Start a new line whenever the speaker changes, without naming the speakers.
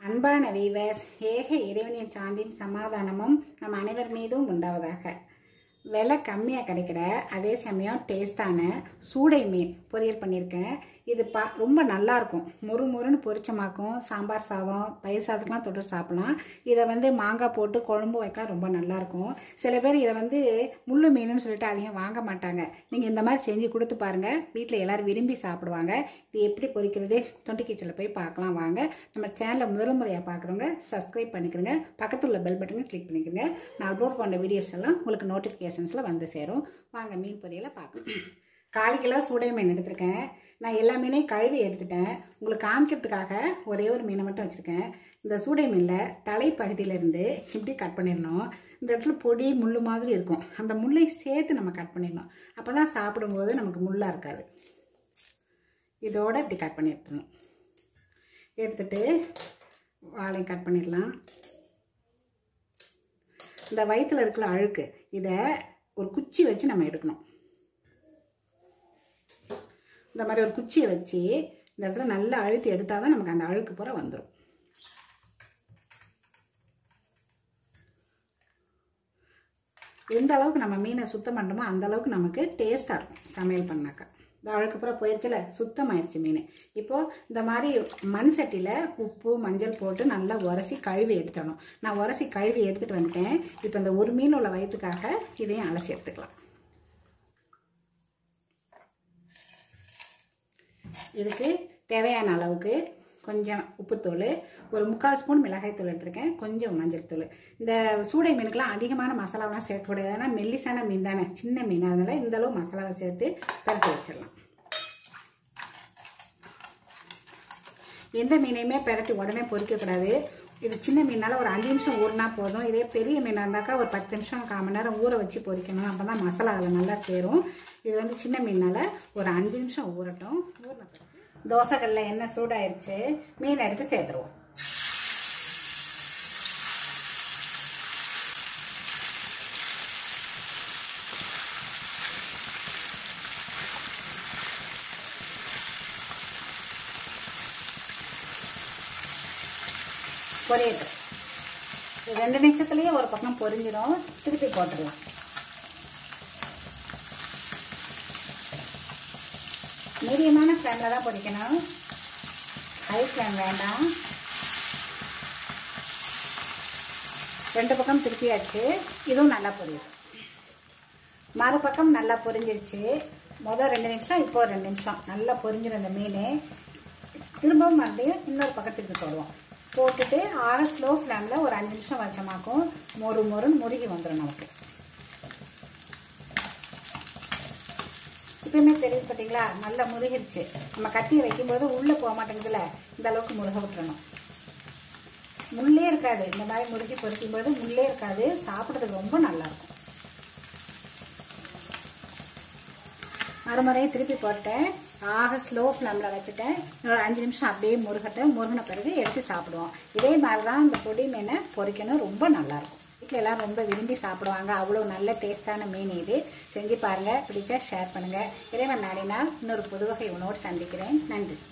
அன்பான வீவர்ஸ் ஏக இறைவனின் சாந்தியும் சமாதானமும் நம் அனைவர் மீதும் உண்டாவதாக விலை கம்மியாக கிடைக்கிற அதே சமயம் டேஸ்டான சூடை மீன் பொரியல் பண்ணியிருக்கேன் இது பா ரொம்ப நல்லா இருக்கும் மொறு மொறுன்னு பொரிச்சமாக்கும் சாம்பார் சாதம் பயிர் சாதத்துக்குலாம் தொட்டு சாப்பிடலாம் இதை வந்து மாங்காய் போட்டு குழம்பு வைக்கலாம் ரொம்ப நல்லாயிருக்கும் சில பேர் இதை வந்து முள்ளு மீனுன்னு சொல்லிட்டு அதிகம் வாங்க மாட்டாங்க நீங்கள் இந்த மாதிரி செஞ்சு கொடுத்து பாருங்கள் வீட்டில் எல்லோரும் விரும்பி சாப்பிடுவாங்க இது எப்படி பொரிக்கிறது தொண்டி கிச்சனில் போய் பார்க்கலாம் வாங்க நம்ம சேனலை முதல் முறையாக பார்க்குறவங்க சப்ஸ்கிரைப் பண்ணிக்கிறங்க பக்கத்தில் உள்ள பெல் பட்டனை கிளிக் பண்ணிக்கிறங்க நான் அப்லோட் பண்ண வீடியோஸ் எல்லாம் உங்களுக்கு நோட்டிஃபிகேஷன்ஸில் வந்து சேரும் வாங்க மீன் பொரியலை பார்க்கலாம் கால் கிலோ சூடை மீன் எடுத்திருக்கேன் நான் எல்லா மீனையும் கழுவி எடுத்துட்டேன் உங்களுக்கு காமிக்கிறதுக்காக ஒரே ஒரு மீனை மட்டும் வச்சுருக்கேன் இந்த சூடை மீனில் தலைப்பகுதியிலேருந்து இப்படி கட் பண்ணிடணும் இந்த இடத்துல பொடி முள் மாதிரி இருக்கும் அந்த முள்ளை சேர்த்து நம்ம கட் பண்ணிடணும் அப்போ தான் சாப்பிடும்போது நமக்கு முள்ளாக இருக்காது இதோட இப்படி கட் பண்ணி எடுத்துடணும் எடுத்துட்டு வாழையும் கட் பண்ணிடலாம் இந்த வயிற்றில் இருக்கிற அழுக்கு இதை ஒரு குச்சி வச்சு நம்ம எடுக்கணும் இந்த மாதிரி ஒரு குச்சியை வச்சு இந்த இடத்துல நல்லா அழுத்தி எடுத்தால் தான் நமக்கு அந்த அழுக்கு பூரா வந்துடும் எந்த அளவுக்கு நம்ம மீனை சுத்தம் பண்ணுறோமோ அந்த அளவுக்கு நமக்கு டேஸ்ட்டாக இருக்கும் சமையல் பண்ணாக்கா இந்த அழுக்கு பூரா போயிடுச்சுல சுத்தமாயிருச்சு மீன் இப்போது இந்த மாதிரி மண் சட்டியில் உப்பு மஞ்சள் போட்டு நல்லா உரசி கழுவி எடுத்துடணும் நான் உரசி கழுவி எடுத்துகிட்டு வந்துட்டேன் இப்போ இந்த ஒரு மீன் உள்ள வயிற்றுக்காக இதையும் அலசி எடுத்துக்கலாம் இதுக்கு தேவையான அளவுக்கு கொஞ்சம் உப்புத்தூள் ஒரு முக்கால் ஸ்பூன் மிளகாய்த்தூள் எடுத்திருக்கேன் கொஞ்சம் மஞ்சள் தூள் இந்த சூடை மீனுக்கெல்லாம் அதிகமான மசாலாவெலாம் சேர்க்கக்கூடாது ஏன்னா மெல்லிசான மீன் தானே சின்ன மீன் அதனால் இந்த அளவு மசாலாவை சேர்த்து பரட்டி வச்சிடலாம் எந்த மீனையுமே பெரட்டி உடனே பொரிக்கக்கூடாது இது சின்ன மீனால ஒரு அஞ்சு நிமிஷம் ஊறினா போதும் இதே பெரிய மீனாக இருந்தாக்கா ஒரு பத்து நிமிஷம் கால் மணி நேரம் ஊற வச்சு பொரிக்கணும் அப்போ தான் மசாலா அதில் நல்லா சேரும் இது வந்து சின்ன மீனால் ஒரு அஞ்சு நிமிஷம் ஊறட்டும் ஊறின பிறகு தோசைக்கல்ல எண்ணெய் சூடாயிருச்சு மீன் எடுத்து சேர்த்துருவோம் பொரியட்டும் ரெண்டு நிமிஷத்துலேயே ஒரு பக்கம் பொரிஞ்சிடும் திருப்பி போட்டுடலாம் மீடியமான ஃப்ளேமில் தான் பொரிக்கணும் ஹை ஃப்ளேம் வேண்டாம் ரெண்டு பக்கம் திருப்பியாச்சு இதுவும் நல்லா பொரியும் மறுபக்கம் நல்லா பொரிஞ்சிருச்சு முதல் ரெண்டு நிமிஷம் இப்போ ரெண்டு நிமிஷம் நல்லா பொரிஞ்சிடும் இந்த மீன் திரும்பவும் மறுபடியும் இன்னொரு பக்கத்துக்கு போடுவோம் போட்டுட்டு ஆக ஸ்லோ ஃப்ளேமில் ஒரு அஞ்சு நிமிஷம் வச்சமாக்கும் மொறு மொறுன்னு முருகி வந்துடும் நமக்கு இப்பயுமே தெரியுது பார்த்தீங்களா நல்லா முருகிருச்சு நம்ம கத்தியை வைக்கும்போது உள்ளே போக மாட்டேங்குதுல இந்த அளவுக்கு முருக விட்டுறணும் முள்ளே இருக்காது இந்த மாதிரி முருகி பொரிக்கும் போது முள்ளே இருக்காது சாப்பிட்றதுக்கு ரொம்ப நல்லாயிருக்கும் மறுமுறையும் திருப்பி போட்டேன் ஆக ஸ்லோ ஃப்ளேமில் வச்சுட்டேன் இன்னொரு அஞ்சு நிமிஷம் அப்படியே முருகட்டும் முருகின பிறகு எடுத்து சாப்பிடுவோம் இதே மாதிரி தான் இந்த பொடி மீனை பொரிக்கணும் ரொம்ப நல்லாயிருக்கும் வீட்டில் எல்லாம் ரொம்ப விரும்பி சாப்பிடுவாங்க அவ்வளோ நல்ல டேஸ்டான மீன் இது செஞ்சு பாருங்கள் பிடிச்சா ஷேர் பண்ணுங்கள் இறைவன் நாடினால் இன்னொரு புது வகை உணவோடு சந்திக்கிறேன் நன்றி